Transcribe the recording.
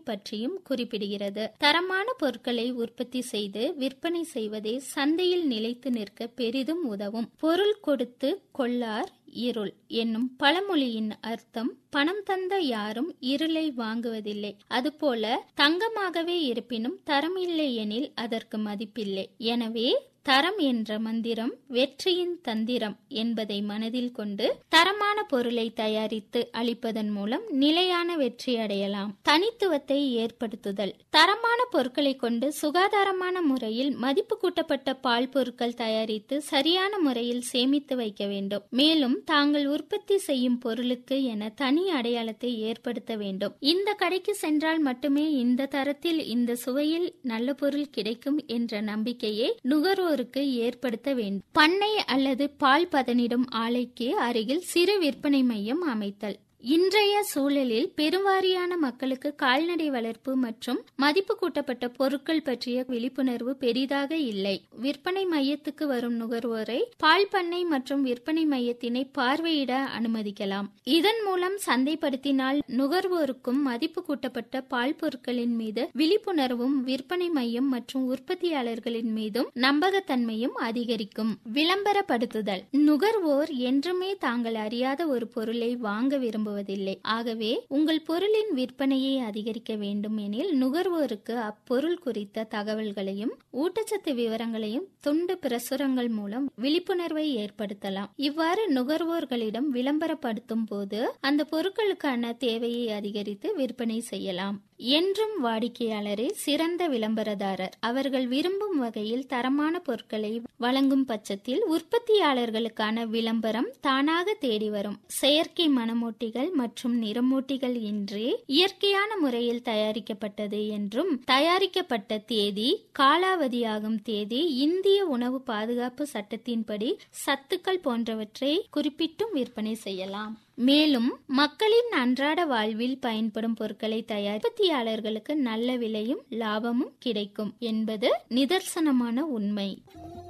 பற்றியும் குறிப்பிடுகிறது தரமான பொருட்களை உற்பத்தி செய்து விற்பனை செய்வதே சந்தையில் நிலைத்து நிற்க பெரிதும் உதவும் பொருள் கொடுத்து கொள்ளார் இருள் என்னும் பழமொழியின் அர்த்தம் பணம் தந்த யாரும் இருளை வாங்குவதில்லை அதுபோல தங்கமாகவே இருப்பினும் தரமில்லை எனில் அதற்கு மதிப்பில்லை எனவே தரம் என்ற மந்திரம் வெற்றியின் தந்திரம் என்பதை மனதில் கொண்டு தரமான பொருளை தயாரித்து அளிப்பதன் மூலம் நிலையான வெற்றி அடையலாம் தனித்துவத்தை ஏற்படுத்துதல் தரமான பொருட்களை கொண்டு சுகாதாரமான முறையில் மதிப்பு கூட்டப்பட்ட பால் பொருட்கள் தயாரித்து சரியான முறையில் சேமித்து வைக்க வேண்டும் மேலும் தாங்கள் உற்பத்தி செய்யும் பொருளுக்கு என தனி அடையாளத்தை ஏற்படுத்த வேண்டும் இந்த கடைக்கு சென்றால் மட்டுமே இந்த தரத்தில் இந்த சுவையில் நல்ல பொருள் கிடைக்கும் என்ற நம்பிக்கையை நுகர்வோர் நுகர்வோருக்கு ஏற்படுத்த வேண்டும் பண்ணை அல்லது பால் பதனிடும் ஆலைக்கு அருகில் சிறு விற்பனை மையம் அமைத்தல் இன்றைய சூழலில் பெருவாரியான மக்களுக்கு கால்நடை வளர்ப்பு மற்றும் மதிப்பு கூட்டப்பட்ட பொருட்கள் பற்றிய விழிப்புணர்வு பெரிதாக இல்லை விற்பனை மையத்துக்கு வரும் நுகர்வோரை பால் பண்ணை மற்றும் விற்பனை மையத்தினை பார்வையிட அனுமதிக்கலாம் இதன் மூலம் சந்தைப்படுத்தினால் நுகர்வோருக்கும் மதிப்பு கூட்டப்பட்ட பால் பொருட்களின் மீது விழிப்புணர்வும் விற்பனை மையம் மற்றும் உற்பத்தியாளர்களின் மீதும் நம்பகத்தன்மையும் அதிகரிக்கும் விளம்பரப்படுத்துதல் நுகர்வோர் என்றுமே தாங்கள் அறியாத ஒரு பொருளை வாங்க விரும்ப விரும்புவதில்லை ஆகவே உங்கள் பொருளின் விற்பனையை அதிகரிக்க வேண்டும் எனில் நுகர்வோருக்கு அப்பொருள் குறித்த தகவல்களையும் ஊட்டச்சத்து விவரங்களையும் துண்டு பிரசுரங்கள் மூலம் விழிப்புணர்வை ஏற்படுத்தலாம் இவ்வாறு நுகர்வோர்களிடம் விளம்பரப்படுத்தும் போது அந்த பொருட்களுக்கான தேவையை அதிகரித்து விற்பனை செய்யலாம் என்றும் வாடிக்கையாளரே சிறந்த விளம்பரதாரர் அவர்கள் விரும்பும் வகையில் தரமான பொருட்களை வழங்கும் பட்சத்தில் உற்பத்தியாளர்களுக்கான விளம்பரம் தானாக தேடி வரும் செயற்கை மனமூட்டிகள் மற்றும் நிறமூட்டிகள் இன்றி இயற்கையான முறையில் தயாரிக்கப்பட்டது என்றும் தயாரிக்கப்பட்ட தேதி காலாவதியாகும் தேதி இந்திய உணவு பாதுகாப்பு சட்டத்தின்படி சத்துக்கள் போன்றவற்றை குறிப்பிட்டும் விற்பனை செய்யலாம் மேலும் மக்களின் அன்றாட வாழ்வில் பயன்படும் பொருட்களை தயார் உற்பத்தியாளர்களுக்கு நல்ல விலையும் லாபமும் கிடைக்கும் என்பது நிதர்சனமான உண்மை